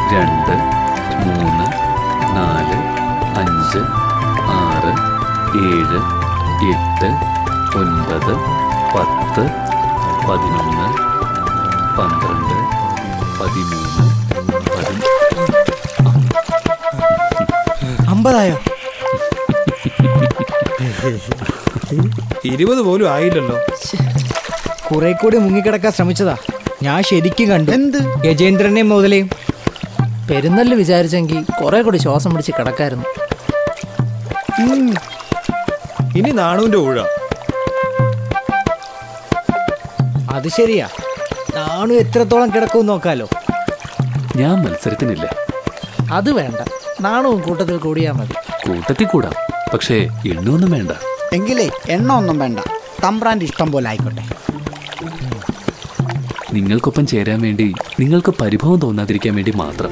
രണ്ട് മൂന്ന് നാല് അഞ്ച് ആറ് ഏഴ് എട്ട് ഒൻപത് പത്ത് പതിനൊന്ന് പന്ത്രണ്ട് പതിമൂന്ന് പതി അമ്പതായോ ഇരുപത് പോലും ആയില്ലല്ലോ കുറെ കൂടി മുങ്ങിക്കിടക്കാൻ ശ്രമിച്ചതാ ഞാൻ ശരിക്കും കണ്ടു എന്ത് ഗജേന്ദ്രനെ മുതലേയും പെരുന്നല് വിചാരിച്ചെങ്കിൽ കുറെ കൂടി ശ്വാസം പിടിച്ച് കിടക്കായിരുന്നു ഇനി നാണുവിന്റെ ഊഴ അത് ശരിയാ നാണു എത്രത്തോളം കിടക്കും നോക്കാലോ ഞാൻ മത്സരത്തിനില്ല അത് വേണ്ട നാണവും കൂട്ടത്തിൽ കൂടിയാ മതി കൂട്ടത്തിൽ കൂടാം പക്ഷേ എണ്ണൊന്നും വേണ്ട എങ്കിലേ എണ്ണ ഒന്നും വേണ്ട തമ്പ്രാന്റെ ഇഷ്ടം പോലെ ആയിക്കോട്ടെ നിങ്ങൾക്കൊപ്പം ചേരാൻ വേണ്ടി നിങ്ങൾക്ക് പരിഭവം തോന്നാതിരിക്കാൻ വേണ്ടി മാത്രം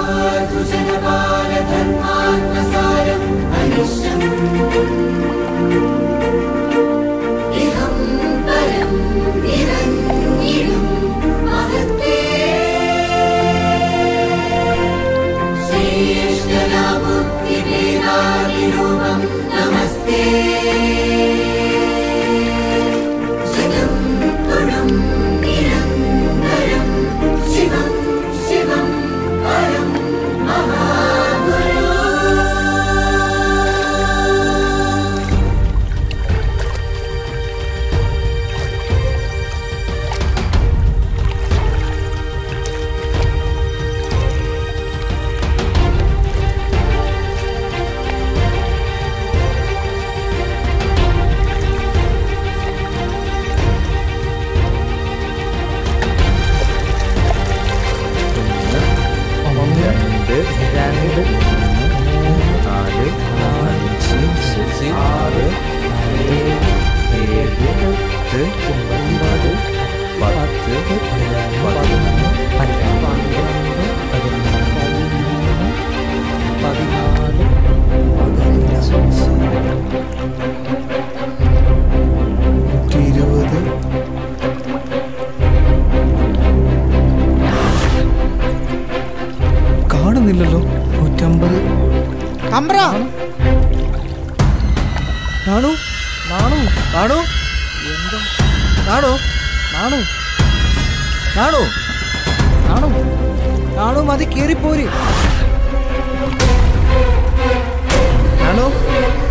ഇരുപത് കാണുന്നില്ലല്ലോ നൂറ്റമ്പത് തമ്പ്ര നാണു നാണു നാണു എന്താ നാണു നാണു നാണു നാണു നാണു മതി കേറിപ്പോര് നാണു